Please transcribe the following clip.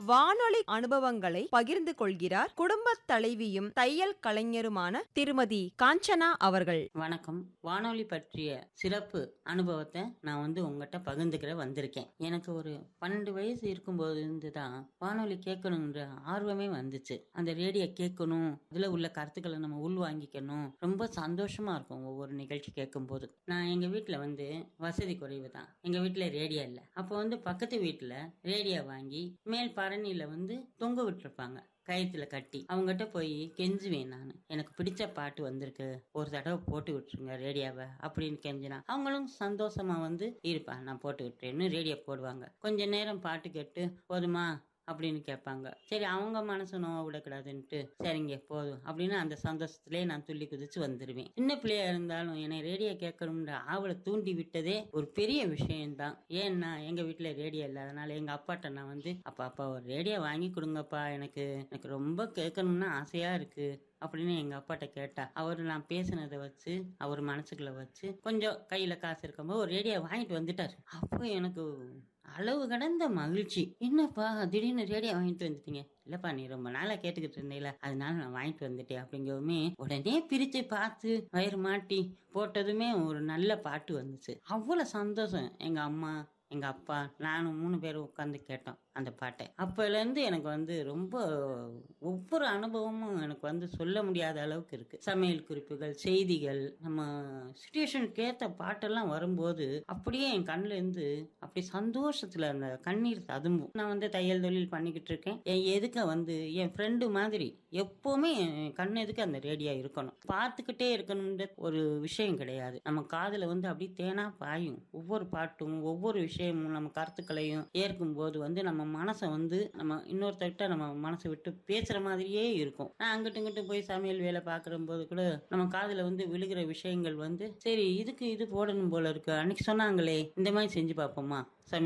வானொலி அனுபவங்களை பகிர்ந்து கொள்கிறார் குடும்பத் தலைவியும் தையல் கலைஞருமான திருமதி காஞ்சனா அவர்கள் வணக்கம் வானொலி பற்றிய சிறப்பு அனுபவத்தை நான் வந்து உங்ககிட்ட பகிர்ந்துக்கிற வந்திருக்கேன் எனக்கு ஒரு பன்னெண்டு வயசு இருக்கும்போது இருந்து தான் வானொலி கேட்கணுன்ற ஆர்வமே வந்துச்சு அந்த ரேடியோ கேட்கணும் இதுல உள்ள கருத்துக்களை நம்ம உள் வாங்கிக்கணும் ரொம்ப சந்தோஷமா இருக்கும் ஒவ்வொரு நிகழ்ச்சி கேட்கும்போது நான் எங்க வீட்டுல வந்து வசதி குறைவு தான் எங்க வீட்டுல ரேடியோ இல்ல அப்போ வந்து பக்கத்து வீட்டுல ரேடியோ வாங்கி மேல் பரணியில வந்து தொங்க விட்டுருப்பாங்க கயிற்றுல கட்டி அவங்ககிட்ட போய் கெஞ்சுவேன் நான் எனக்கு பிடிச்ச பாட்டு வந்திருக்கு ஒரு தடவை போட்டு விட்டுருங்க ரேடியோவை அப்படின்னு கெஞ்சினா அவங்களும் சந்தோஷமா வந்து இருப்பா நான் போட்டு விட்டுறேன்னு ரேடியோ போடுவாங்க கொஞ்ச நேரம் பாட்டு கேட்டு போதுமா அப்படின்னு கேட்பாங்க சரி அவங்க மனசு நோவ விடக்கூடாதுன்ட்டு சரிங்க போதும் அப்படின்னு அந்த சந்தோஷத்திலே நான் துள்ளி குதிச்சு வந்துடுவேன் சின்ன பிள்ளையா இருந்தாலும் என்னை ரேடியோ கேட்கணும்ன்ற ஆவலை தூண்டி விட்டதே ஒரு பெரிய விஷயம்தான் ஏன்னா எங்க வீட்டுல ரேடியோ இல்லாதனால எங்க அப்பாட்ட நான் வந்து அப்பா அப்பா ஒரு ரேடியோ வாங்கி கொடுங்கப்பா எனக்கு எனக்கு ரொம்ப கேட்கணும்னு ஆசையா இருக்கு அப்படின்னு எங்க அப்பாட்ட கேட்டா அவர் நான் பேசினதை வச்சு அவர் மனசுக்குள்ள வச்சு கொஞ்சம் கையில காசு இருக்கும்போது ஒரு ரேடியோ வாங்கிட்டு வந்துட்டாரு அப்போ எனக்கு அளவு கடந்த மகிழ்ச்சி என்னப்பா திடீர்னு ரேடியோ வாங்கிட்டு வந்துட்டீங்க இல்லப்பா நீ ரொம்ப நாளா கேட்டுக்கிட்டு இருந்தீல அதனால நான் வாங்கிட்டு வந்துட்டேன் அப்படிங்கவுமே உடனே பிரிச்சு பார்த்து வயிறு மாட்டி போட்டதுமே ஒரு நல்ல பாட்டு வந்துச்சு அவ்வளவு சந்தோஷம் எங்க அம்மா எங்க அப்பா நானும் மூணு பேரும் உட்காந்து கேட்டோம் அந்த பாட்டை அப்பல இருந்து எனக்கு வந்து ரொம்ப ஒவ்வொரு அனுபவமும் எனக்கு வந்து சொல்ல முடியாத அளவுக்கு இருக்கு சமையல் குறிப்புகள் செய்திகள் நம்ம சுச்சுவேஷனுக்கு ஏத்த பாட்டெல்லாம் வரும்போது அப்படியே என் கண்ணுல இருந்து அப்படி சந்தோஷத்துல அந்த கண்ணீர் ததும்பும் நான் வந்து தையல் தொழில் பண்ணிக்கிட்டு இருக்கேன் என் எதுக்க வந்து என் ஃப்ரெண்டு மாதிரி எப்பவுமே என் கண் எதுக்கு அந்த ரேடியோ இருக்கணும் பார்த்துக்கிட்டே இருக்கணும்ன்ற ஒரு விஷயம் கிடையாது நம்ம காதுல வந்து அப்படி தேனா பாயும் ஒவ்வொரு பாட்டும் ஒவ்வொரு விஷயமும் நம்ம கருத்துக்களையும் ஏற்கும் போது வந்து நம்ம மனசை வந்து நம்ம இன்னொருத்தர்கிட்ட நம்ம மனசை விட்டு பேசுற மாதிரியே இருக்கும் நான் அங்கிட்டு இங்கிட்டு போய் சமையல் வேலை பார்க்குற போது கூட நம்ம காதுல வந்து விழுகிற விஷயங்கள் வந்து சரி இதுக்கு இது போடணும் போல இருக்கு அன்னைக்கு சொன்னாங்களே இந்த மாதிரி செஞ்சு பார்ப்போமா சமையல்